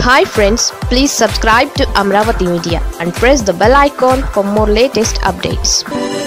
hi friends please subscribe to Amaravati media and press the bell icon for more latest updates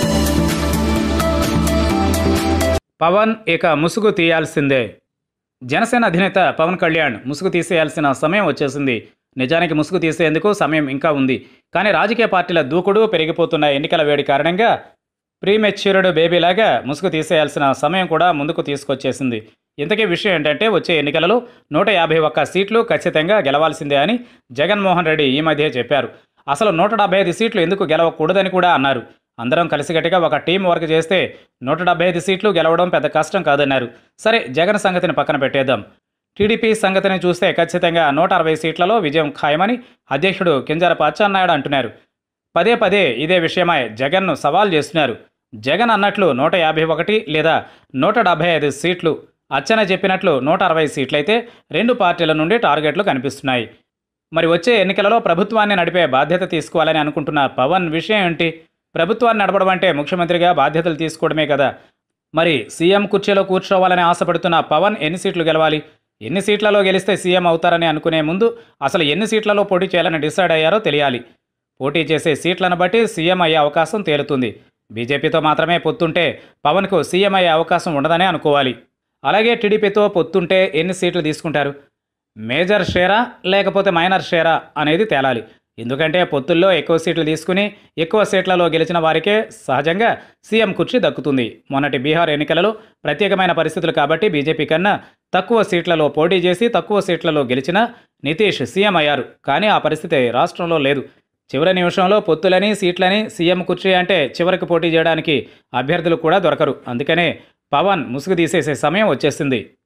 Pawan ఇక ముసుగు తీయాల్సిందే జనసేన అధినేత పవన్ కళ్యాణ్ ముసుగు తీసేయాల్సిన సమయం వచ్చేసింది నిజానికి ముసుగు తీసేందుకు సమయం ఇంకా ఉంది కానీ రాజకీయ పార్టీల దూకుడు పెరిగిపోతున్న ఎన్నికల వేడి కారణంగా ప్రీమెచ్యూర్డ్ బేబీలాగా ముసుగు తీసేయాల్సిన సమయం కూడా ముందుకు తీసుకొచ్చేసింది ఇంతకీ విషయం ఏంటంటే వచ్చే ఎన్నికలలో నూట యాభై ఒక్క సీట్లు ఖచ్చితంగా గెలవాల్సిందే అని జగన్మోహన్ రెడ్డి ఈ మధ్య చెప్పారు అసలు నూట డెబ్బై ఐదు సీట్లు ఎందుకు గెలవకూడదని కూడా అన్నారు అందరం కలిసికట్టుగా ఒక టీం వర్క్ చేస్తే నూట డెబ్బై ఐదు సీట్లు గెలవడం పెద్ద కష్టం కాదన్నారు సరే జగన్ సంగతిని పక్కన పెట్టేద్దాం టీడీపీ సంగతిని చూస్తే ఖచ్చితంగా నూట అరవై సీట్లలో విజయం ఖాయమని అధ్యక్షుడు కింజరపు అచ్చెన్నాయుడు అంటున్నారు పదే పదే ఇదే విషయమై జగన్ను సవాల్ చేస్తున్నారు జగన్ అన్నట్లు నూట యాభై ఒకటి లేదా నూట డెబ్బై ఐదు సీట్లు అచ్చన చెప్పినట్లు నూట అరవై సీట్లయితే రెండు పార్టీల నుండి టార్గెట్లు కనిపిస్తున్నాయి మరి వచ్చే ఎన్నికలలో ప్రభుత్వాన్ని నడిపే బాధ్యత తీసుకోవాలని అనుకుంటున్న పవన్ విషయం ఏంటి ప్రభుత్వాన్ని నడపడం అంటే ముఖ్యమంత్రిగా బాధ్యతలు తీసుకోవడమే కదా మరి సీఎం కుర్చీలో కూర్చోవాలని ఆశపడుతున్న పవన్ ఎన్ని సీట్లు గెలవాలి ఎన్ని సీట్లలో గెలిస్తే సీఎం అవుతారని అనుకునే ముందు అసలు ఎన్ని సీట్లలో పోటీ చేయాలని డిసైడ్ అయ్యారో తెలియాలి పోటీ చేసే సీట్లను బట్టి సీఎం అయ్యే అవకాశం తేలుతుంది బీజేపీతో మాత్రమే పొత్తుంటే పవన్కు సీఎం అయ్యే అవకాశం ఉండదనే అనుకోవాలి అలాగే టీడీపీతో పొత్తుంటే ఎన్ని సీట్లు తీసుకుంటారు మేజర్ షేరా లేకపోతే మైనర్ షేరా అనేది తేలాలి ఎందుకంటే పొత్తుల్లో ఎక్కువ సీట్లు తీసుకుని ఎక్కువ సీట్లలో గెలిచిన వారికే సహజంగా సీఎం కుర్చీ దక్కుతుంది మొన్నటి బీహార్ ఎన్నికలలో ప్రత్యేకమైన పరిస్థితులు కాబట్టి బీజేపీ కన్నా తక్కువ సీట్లలో పోటీ చేసి తక్కువ సీట్లలో గెలిచిన నితీష్ సీఎం అయ్యారు కానీ ఆ పరిస్థితి రాష్ట్రంలో లేదు చివరి నిమిషంలో పొత్తులని సీట్లని సీఎం కుర్చీ అంటే చివరికి పోటీ చేయడానికి అభ్యర్థులు కూడా దొరకరు అందుకనే పవన్ ముసుగు తీసేసే సమయం వచ్చేసింది